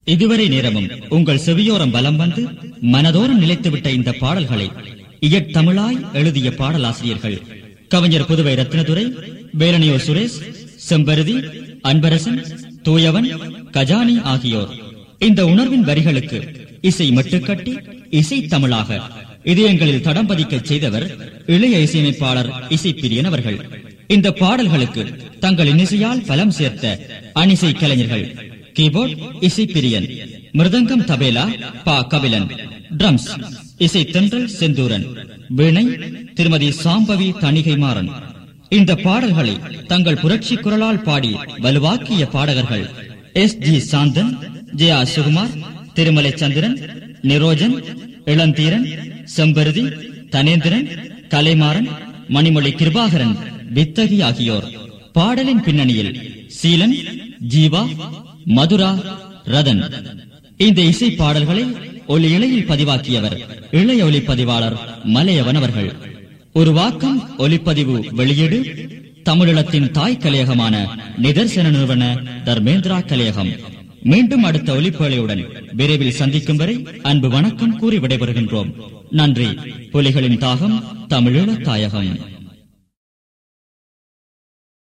இதுவரை நேரமும் உங்கள் செவியோரம் வலம் வந்து மனதோரம் நிலைத்துவிட்ட இந்த பாடல்களை இயற்தமிழாய் எழுதிய பாடலாசிரியர்கள் கவிஞர் புதுவை ரத்னதுரை வேலனியூர் சுரேஷ் செம்பருதி அன்பரசன் தூயவன் கஜானி ஆகியோர் இந்த உணர்வின் வரிகளுக்கு இசை மட்டுக்கட்டி இசை தமிழாக இதயங்களில் தடம் பதிக்கச் செய்தவர் இளைய இசையமைப்பாளர் இசைப்பிரியன் அவர்கள் இந்த பாடல்களுக்கு தங்கள் இன்னிசையால் பலம் சேர்த்த அணிசை கலைஞர்கள் கீபோர்ட் இசைப்பிரியன் மிருதங்கம் தபேலா பா கபிலன் ட்ரம்ஸ் இசை தென்றல் செந்தூரன் வீணை திருமதி சாம்பவி தணிகை மாறன் இந்த பாடல்களை தங்கள் புரட்சி குரலால் பாடி வலுவாக்கிய பாடகர்கள் S G Santhan J R Sukumar Thirumalai Chandran Nirojan Ilantheeran Sembaruthi Thanenthiran Kalaimaran Manimozhi Kirubakaran Vithagi ஆகியோர் பாடலின் பின்னணியில் சீலன் ஜீவா மதுரா ரதன் இந்த இசை பாடல்களை ஒளி இழையில் பதிவாக்கியவர் இளைய ஒளிப்பதிவாளர் மலையவன் அவர்கள் ஒரு வாக்கம் ஒலிப்பதிவு வெளியீடு தமிழீழத்தின் தாய் கலையகமான நிதர்சன நிறுவன தர்மேந்திரா கலையகம் மீண்டும் அடுத்த ஒலிப்பேழையுடன் விரைவில் சந்திக்கும் வரை அன்பு வணக்கம் கூறி விடைபெறுகின்றோம் நன்றி புலிகளின் தாகம் தமிழீழ தாயகம்